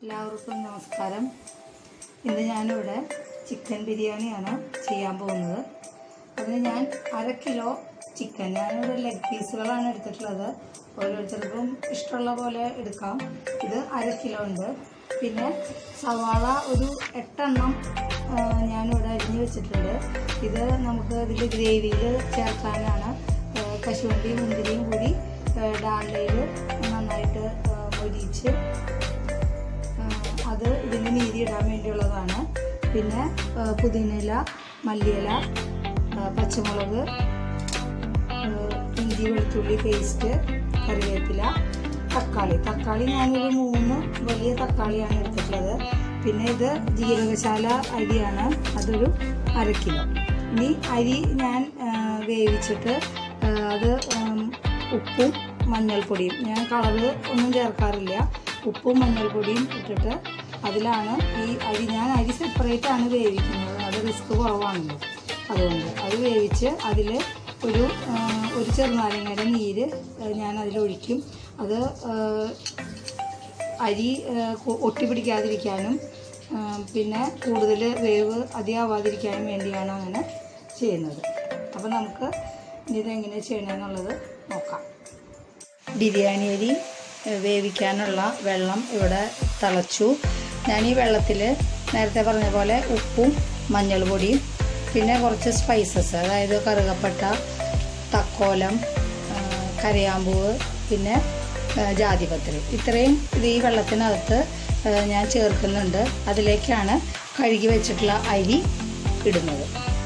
എല്ലാവർക്കും നമസ്കാരം ഇന്ന് ഞാനിവിടെ ചിക്കൻ ബിരിയാണിയാണ് ചെയ്യാൻ പോകുന്നത് അതിന് ഞാൻ അര കിലോ ചിക്കൻ ഞാനിവിടെ ലെഗ് പീസുകളാണ് എടുത്തിട്ടുള്ളത് ഓരോരുത്തർക്കും ഇഷ്ടമുള്ള പോലെ എടുക്കാം ഇത് അര കിലോ ഉണ്ട് പിന്നെ സവാള ഒരു എട്ടെണ്ണം ആ, ഞാനിവിടെ അരിഞ്ഞ് വെച്ചിട്ടുണ്ട് ഇത് നമുക്ക് ഇതിൽ ഗ്രേവിയിൽ ചേർക്കാനാണ് ആ, കശുവണ്ടിയും മുന്തിരിയും കൂടി ഡാണ്ടയിൽ നന്നായിട്ട് ആ, മൊരിയിച്ച് ആ, അത് ഇതിന് നീതി ഇടാൻ വേണ്ടിയുള്ളതാണ് പിന്നെ ആ, പുതിനയില മല്ലിയില ആ, പച്ചമുളക് ആ, ഇഞ്ചി വെളുത്തുള്ളി പേസ്റ്റ് കറിവേപ്പില തക്കാളി തക്കാളി ഞാനൊരു മൂന്ന് വലിയ തക്കാളിയാണ് എടുത്തിട്ടുള്ളത് പിന്നെ ഇത് ജീരകശാല അരിയാണ് അതൊരു അര കിലോ ഇനി അരി ഞാൻ ആ, വേവിച്ചിട്ട് ആ, അത് ഉം, ഉപ്പും മഞ്ഞൾപ്പൊടിയും ഞാൻ കളറ് ഒന്നും ചേർക്കാറില്ല ഉപ്പും മഞ്ഞൾപ്പൊടിയും ഇട്ടിട്ട് അതിലാണ് ഈ അരി ഞാൻ അരി സെപ്പറേറ്റ് ആണ് വേവിക്കുന്നത് അത് റിസ്ക് കുറവാണല്ലോ അതുകൊണ്ട് അത് വേവിച്ച് അതിൽ ഒരു ആ, ഒരു ചെറുനാരങ്ങയുടെ നീര് ആ, ഞാൻ അതിലൊഴിക്കും അത് ആ, അരി ആ, കൊ- ഒട്ടിപ്പിടിക്കാതിരിക്കാനും ആ, പിന്നെ കൂടുതൽ വേവ് അധികമാവാതിരിക്കാനും വേണ്ടിയാണ് അങ്ങനെ ചെയ്യുന്നത് അപ്പോൾ നമുക്ക് ഇനി ഇതെങ്ങനെ ചെയ്യണമെന്നുള്ളത് നോക്കാം ബിരിയാണി അരി ഏഹ്, വേവിക്കാനുള്ള വെള്ളം ഇവിടെ തിളച്ചു ഞാൻ ഈ വെള്ളത്തിൽ നേരത്തെ പറഞ്ഞ പോലെ ഉപ്പും മഞ്ഞൾപ്പൊടിയും പിന്നെ കുറച്ച് സ്പൈസസ് അതായത് കറുകപ്പട്ട തക്കോലം ആ, കരയാമ്പൂവ് പിന്നെ ആ, ജാതിപത്രി ഇത്രയും ഇത് ഈ വെള്ളത്തിനകത്ത് ആ, ഞാൻ ചേർക്കുന്നുണ്ട് അതിലേക്കാണ് കഴുകി വെച്ചിട്ടുള്ള അരി ഇടുന്നത്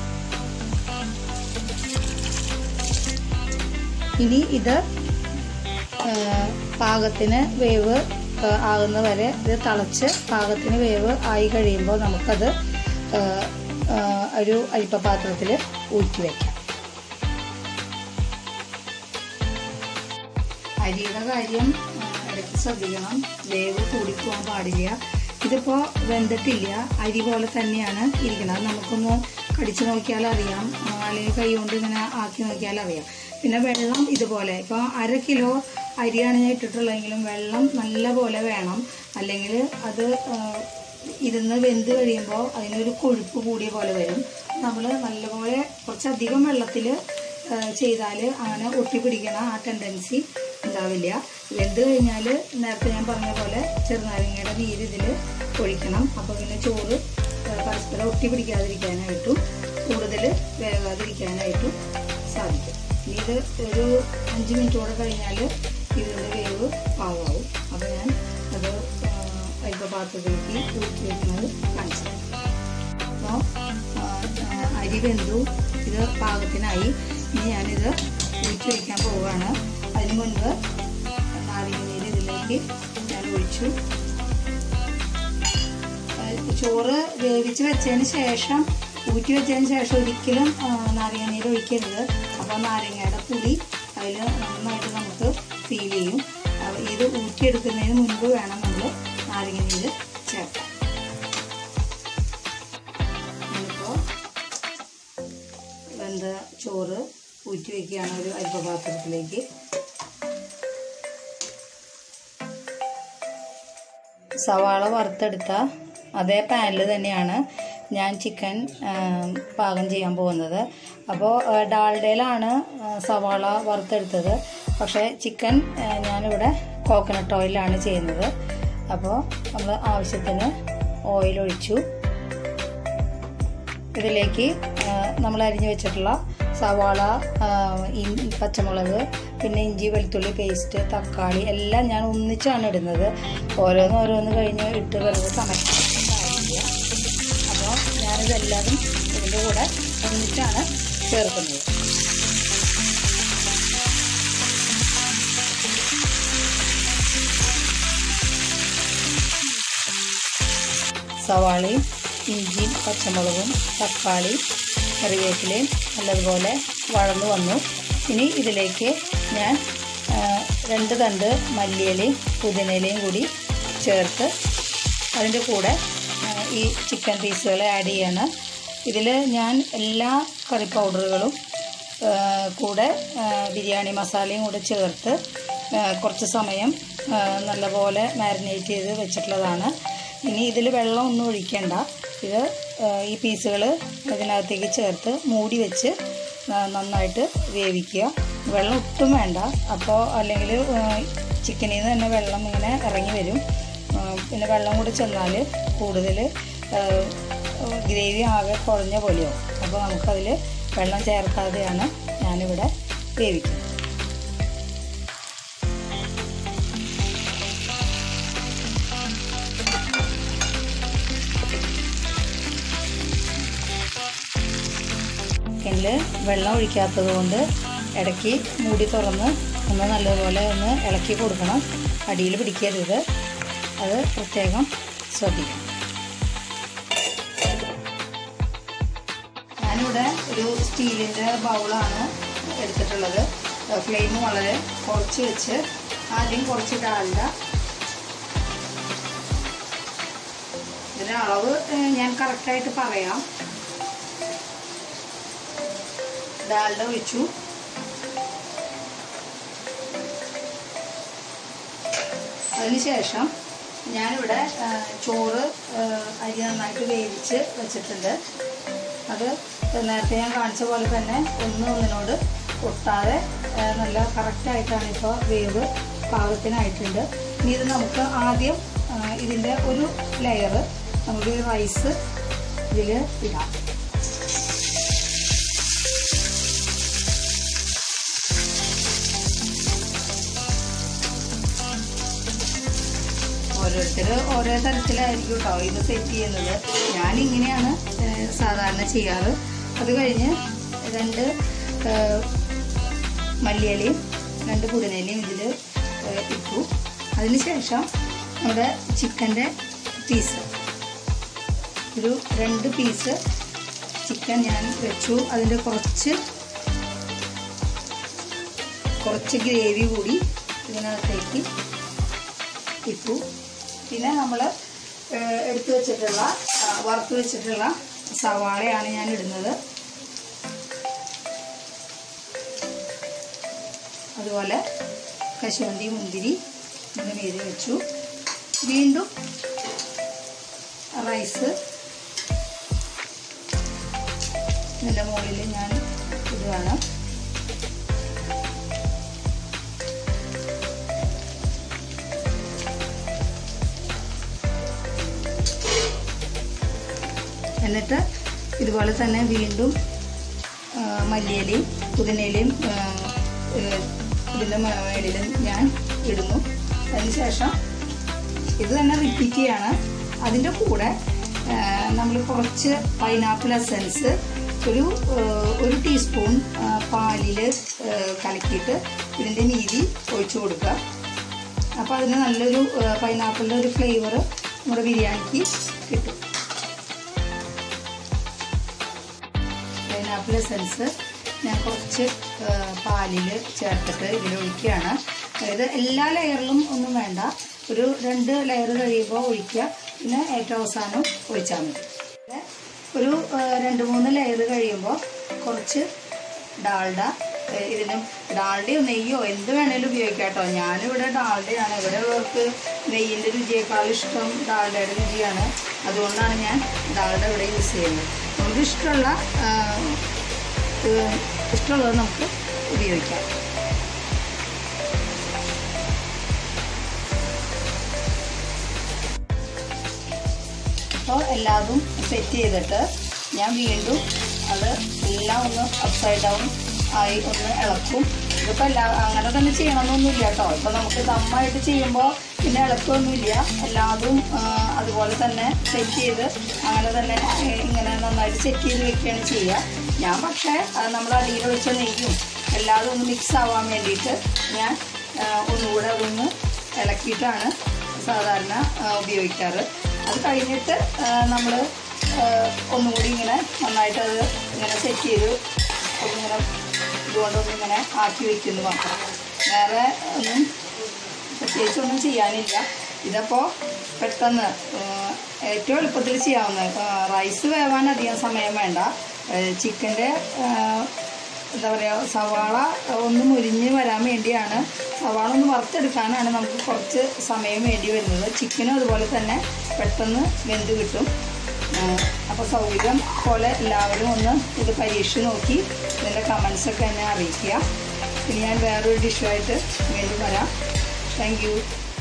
ഇനി ഇത് ആ, പാകത്തിന് വേവ് ആ, ആകുന്ന വരെ ഇത് തിളച്ച് പാകത്തിന് വേവ് ആയി കഴിയുമ്പോൾ നമുക്കത് ആ, ആ, ഒരു അരിപ്പപാത്രത്തിൽ ഊറ്റി വയ്ക്കാം അരിയുടെ കാര്യം ആ, ഇടയ്ക്ക് ശ്രദ്ധിക്കണം വേവ് കൂടിപ്പോകാൻ പാടില്ല ഇതിപ്പോൾ വെന്തിട്ടില്ല അരി പോലെ തന്നെയാണ് ഇരിക്കുന്നത് അത് നമുക്കൊന്ന് കടിച്ചു നോക്കിയാൽ അറിയാം ആ, അല്ലെങ്കിൽ കൈ കൊണ്ട് ഇങ്ങനെ ആക്കി നോക്കിയാൽ അറിയാം പിന്നെ വെള്ളം ഇതുപോലെ ഇപ്പോൾ അര കിലോ അരിയാണ് ഞാൻ ഇട്ടിട്ടുള്ളതെങ്കിലും വെള്ളം നല്ല പോലെ വേണം അല്ലെങ്കിൽ അത് ആ, ഇരുന്ന് വെന്ത് കഴിയുമ്പോൾ അതിനൊരു കൊഴുപ്പ് കൂടിയ പോലെ വരും നമ്മൾ നല്ലപോലെ കുറച്ചധികം വെള്ളത്തിൽ ചെയ്താൽ അങ്ങനെ ഒട്ടിപ്പിടിക്കണ ആ ടെൻഡൻസി ഉണ്ടാവില്ല വെന്ത് കഴിഞ്ഞാൽ നേരത്തെ ഞാൻ പറഞ്ഞ പോലെ ചെറുനാരങ്ങയുടെ നീര് ഇതിൽ ഒഴിക്കണം അപ്പോൾ പിന്നെ ചോറ് ആ, പരസ്പരം ഒട്ടിപ്പിടിക്കാതിരിക്കാനായിട്ടും കൂടുതൽ വേകാതിരിക്കാനായിട്ടും സാധിക്കും ഇനി ഇത് ഒരു അഞ്ച് മിനിറ്റ് കൂടെ കഴിഞ്ഞാൽ ഇതിൻ്റെ വേവ് പാകമാവും അപ്പോൾ ഞാൻ അത് അല്പ പാത്രത്തിലേക്ക് ഊറ്റി വെക്കുന്നത് കാണിച്ചു തരാം അപ്പോൾ അരി വെന്തു ഇത് പാകത്തിനായി ഇനി ഞാനിത് ഊറ്റി വയ്ക്കാൻ പോവുകയാണ് അതിന് മുൻപ് നാരങ്ങനീര് ഇതിലേക്ക് ഞാൻ ഒഴിച്ചു ആ, ചോറ് വേവിച്ച് വെച്ചതിന് ശേഷം ഊറ്റി വെച്ചതിന് ശേഷം ഒരിക്കലും ആ, നാരങ്ങനീര് ഒഴിക്കരുത് അപ്പോൾ നാരങ്ങയുടെ പുളി അതിൽ നന്നായിട്ട് നമുക്ക് ഫീൽ ചെയ്യും അപ്പോൾ ഇത് ഊറ്റിയെടുക്കുന്നതിന് മുൻപ് വേണം നമ്മൾ നാരങ്ങനീര് ചേർക്കാൻ ഞാനിപ്പോൾ വെന്ത ചോറ് ഊറ്റി വയ്ക്കുകയാണ് ഒരു അരിപ്പപാത്രത്തിലേക്ക് സവാള വറുത്തെടുത്ത അതേ പാനിൽ തന്നെയാണ് ഞാൻ ചിക്കൻ ആ, പാകം ചെയ്യാൻ പോകുന്നത് അപ്പോൾ ആ, ഡാൽഡയിലാണ് ആ, സവാള വറുത്തെടുത്തത് പക്ഷേ ചിക്കൻ ആ, ഞാനിവിടെ കോക്കനട്ട് ഓയിലാണ് ചെയ്യുന്നത് അപ്പോൾ നമ്മൾ ആവശ്യത്തിന് ഓയിൽ ഒഴിച്ചു ഇതിലേക്ക് നമ്മൾ അരിഞ്ഞു വെച്ചിട്ടുള്ള സവാള ആ, ഇൻ- പച്ചമുളക് പിന്നെ ഇഞ്ചി വെളുത്തുള്ളി പേസ്റ്റ് തക്കാളി എല്ലാം ഞാൻ ഒന്നിച്ചാണ് ഇടുന്നത് ഓരോന്ന് ഓരോന്ന് കഴിഞ്ഞ് ഇട്ട് വെറുതെ സമയത്ത് കാര്യമില്ല അപ്പോൾ ഞാനിതെല്ലാതും ഇതിൻ്റെ കൂടെ ഒന്നിച്ചാണ് ചേർക്കുന്നത് സവാളയും ഇഞ്ചിയും പച്ചമുളകും തക്കാളി കറിവേപ്പിലയും നല്ലതുപോലെ വഴന്നു വന്നു ഇനി ഇതിലേക്ക് ഞാൻ ആ, രണ്ട് തണ്ട് മല്ലിയിലയും പുതിനയിലയും കൂടി ചേർത്ത് അതിൻ്റെ കൂടെ ആ, ഈ ചിക്കൻ പീസുകൾ ആഡ് ചെയ്യാണ് ഇതിൽ ഞാൻ എല്ലാ കറി പൗഡറുകളും ആ, കൂടെ ആ, ബിരിയാണി മസാലയും കൂടെ ചേർത്ത് ആ, കുറച്ച് സമയം ആ, നല്ലപോലെ മാരിനേറ്റ് ചെയ്ത് വെച്ചിട്ടുള്ളതാണ് ഇനി ഇതിൽ വെള്ളം ഒന്നും ഒഴിക്കണ്ട ഇത് ആ, ഈ പീസുകൾ ഇതിനകത്തേക്ക് ചേർത്ത് മൂടി വെച്ച് ആ, നന്നായിട്ട് വേവിക്കുക വെള്ളം ഒട്ടും വേണ്ട അപ്പോൾ അല്ലെങ്കിൽ ചിക്കനിൽ നിന്ന് തന്നെ വെള്ളം ഇങ്ങനെ ഇറങ്ങി വരും ആ, പിന്നെ വെള്ളം കൂടി ചെന്നാൽ കൂടുതൽ ഗ്രേവി ആകെ കുഴഞ്ഞ പോലെയാവും അപ്പോൾ നമുക്കതിൽ വെള്ളം ചേർക്കാതെയാണ് ഞാനിവിടെ വേവിക്കുന്നത് ചിക്കനിൽ വെള്ളം ഒഴിക്കാത്തത് കൊണ്ട് ഇടയ്ക്ക് മൂടി തുറന്ന് ഒന്ന് നല്ലപോലെ ഒന്ന് ഇളക്കി കൊടുക്കണം അടിയിൽ പിടിക്കരുത് അത് പ്രത്യേകം ശ്രദ്ധിക്കണം ഞാനിവിടെ ഒരു സ്റ്റീലിൻ്റെ ബൗളാണ് എടുത്തിട്ടുള്ളത് ഫ്ലെയിം വളരെ കുറച്ച് വെച്ച് ആദ്യം കുറച്ച് ഡാൽഡ ഇതിൻ്റെ അളവ് ഏഹ്, ഞാൻ കറക്റ്റായിട്ട് പറയാം ഡാൽഡ ഒഴിച്ചു അതിനുശേഷം ഞാനിവിടെ ആ, ചോറ് ആ, അരി നന്നായിട്ട് വേവിച്ച് വെച്ചിട്ടുണ്ട് അത് നേരത്തെ ഞാൻ കാണിച്ച പോലെ തന്നെ ഒന്നും ഒന്നിനോട് ഒട്ടാതെ ആ, നല്ല കറക്റ്റായിട്ടാണ് ഇപ്പോൾ വേവ് പാകത്തിനായിട്ടുണ്ട് ഇനി ഇത് നമുക്ക് ആദ്യം ആ, ഇതിൻ്റെ ഒരു ലെയർ നമുക്ക് ഈ റൈസ് ഇതിൽ ഇടാം ഓരോരുത്തർ ഓരോ തരത്തിലായിരിക്കും കേട്ടോ ഇത് സെറ്റ് ചെയ്യുന്നത് ഞാൻ ഇങ്ങനെയാണ് ഏഹ്, സാധാരണ ചെയ്യാറ് അത് കഴിഞ്ഞ് രണ്ട് ഏഹ്, മല്ലിയിലയും രണ്ട് പുതിനയിലയും ഇതിൽ ഇട്ടു അതിനുശേഷം നമ്മുടെ ചിക്കൻ്റെ പീസ് ഒരു രണ്ട് പീസ് ചിക്കൻ ഞാൻ വെച്ചു അതിൻ്റെ കുറച്ച് കുറച്ച് ഗ്രേവി കൂടി ഇതിനകത്തേക്ക് ഇട്ടു പിന്നെ നമ്മൾ എടുത്തു വെച്ചിട്ടുള്ള ആ, വറുത്ത് വെച്ചിട്ടുള്ള സവാളയാണ് ഞാൻ ഇടുന്നത് അതുപോലെ കശുവണ്ടി മുന്തിരി ഇതിന് മീതെ വെച്ചു വീണ്ടും റൈസ് ഇതിൻ്റെ മുകളിൽ ഞാൻ ഇടുകയാണ് എന്നിട്ട് ഇതുപോലെ തന്നെ വീണ്ടും ആ, മല്ലിയിലയും പുതിനയിലയും ആ, ഏ, ഇതിൻ്റെ മേളിലും ഞാൻ ഇടുന്നു അതിനുശേഷം ഇത് തന്നെ റിപ്പീറ്റ് ചെയ്യാണ് അതിൻ്റെ കൂടെ നമ്മൾ കുറച്ച് പൈനാപ്പിൾ എസൻസ് ഒരു ആ, ഒരു ടീസ്പൂൺ പാലിൽ കലക്കിയിട്ട് ഇതിൻ്റെ നീതി ഒഴിച്ചു കൊടുക്കുക അപ്പോൾ അതിന് നല്ലൊരു പൈനാപ്പിളിൻ്റെ ഒരു ഫ്ലേവർ നമ്മുടെ ബിരിയാണിക്ക് കിട്ടും പൈനാപ്പിൾ എസൻസ് ഞാൻ കുറച്ച് പാലിൽ ചേർത്തിട്ട് ഇതിൽ ഒഴിക്കുകയാണ് അതായത് എല്ലാ ലെയറിലും ഒന്നും വേണ്ട ഒരു രണ്ട് ലെയർ കഴിയുമ്പോൾ ഒഴിക്കുക പിന്നെ ഏറ്റവും അവസാനം ഒഴിച്ചാൽ മതി പിന്നെ ഒരു ആ, രണ്ട് മൂന്ന് ലെയർ കഴിയുമ്പോൾ കുറച്ച് ഡാൾഡ ഏഹ് ഇതിന് ഡാൾഡയോ നെയ്യോ എന്ത് വേണേലും ഉപയോഗിക്കാം കേട്ടോ ഞാനിവിടെ ഡാൾഡയാണ് ഇവിടെ ഉള്ളവർക്ക് നെയ്യിൻ്റെ രുചിയേക്കാൾ ഇഷ്ടം ഡാൾഡയുടെ രുചിയാണ് അതുകൊണ്ടാണ് ഞാൻ ഡാൾഡ ഇവിടെ യൂസ് ചെയ്യുന്നത് നമുക്ക് ഇഷ്ടമുള്ള ആ, ഏഹ് ഇഷ്ടമുള്ളത് നമുക്ക് ഉപയോഗിക്കാം അപ്പോൾ എല്ലാതും സെറ്റ് ചെയ്തിട്ട് ഞാൻ വീണ്ടും അത് എല്ലാം ഒന്ന് അപ്സൈഡ് ഡൗൺ ആയി ഒന്ന് ഇളക്കും ഇതിപ്പോൾ എല്ലാ അങ്ങനെ തന്നെ ചെയ്യണമെന്നൊന്നുമില്ല കേട്ടോ ഇപ്പോൾ നമുക്ക് ദമ്മായിട്ട് ചെയ്യുമ്പോൾ പിന്നെ ഇളക്കമൊന്നുമില്ല എല്ലാതും ആ, അതുപോലെ തന്നെ സെറ്റ് ചെയ്ത് അങ്ങനെ തന്നെ ഏ, ഇങ്ങനെ നന്നായിട്ട് സെറ്റ് ചെയ്ത് വെക്കുകയാണ് ചെയ്യുക ഞാൻ പക്ഷേ അത് നമ്മൾ അടിയിൽ വെച്ച നെയ്യും എല്ലാതും ഒന്ന് മിക്സ് ആവാൻ വേണ്ടിയിട്ട് ഞാൻ ആ, ഒന്നുകൂടെ അതൊന്ന് ഇളക്കിയിട്ടാണ് സാധാരണ ആ, ഉപയോഗിക്കാറ് അത് കഴിഞ്ഞിട്ട് നമ്മൾ ഒന്നുകൂടി ഇങ്ങനെ നന്നായിട്ട് അത് ഇങ്ങനെ സെറ്റ് ചെയ്ത് ഒന്നിങ്ങനെ ഇതുകൊണ്ടൊന്നും ഇങ്ങനെ ആക്കി വെക്കുന്നു മാത്രം വേറെ ഒന്നും പ്രത്യേകിച്ചൊന്നും ചെയ്യാനില്ല ഇതപ്പോൾ പെട്ടെന്ന് ആ, ഏറ്റവും എളുപ്പത്തിൽ ചെയ്യാവുന്ന ആ, റൈസ് വേവാൻ അധികം സമയം വേണ്ട ചിക്കൻ്റെ എന്താ പറയുക സവാള ഒന്ന് മുരിഞ്ഞ് വരാൻ വേണ്ടിയാണ് സവാള ഒന്ന് വറുത്തെടുക്കാനാണ് നമുക്ക് കുറച്ച് സമയം വേണ്ടി വരുന്നത് ചിക്കനും അതുപോലെ തന്നെ പെട്ടെന്ന് വെന്ത് കിട്ടും അപ്പോൾ സൗകര്യം പോലെ എല്ലാവരും ഒന്ന് ഇത് പരീക്ഷിച്ച് നോക്കി ഇതിൻ്റെ കമൻസൊക്കെ എന്നെ അറിയിക്കുക ഇനി ഞാൻ വേറൊരു ഡിഷുമായിട്ട് വീണ്ടും വരാം താങ്ക് യു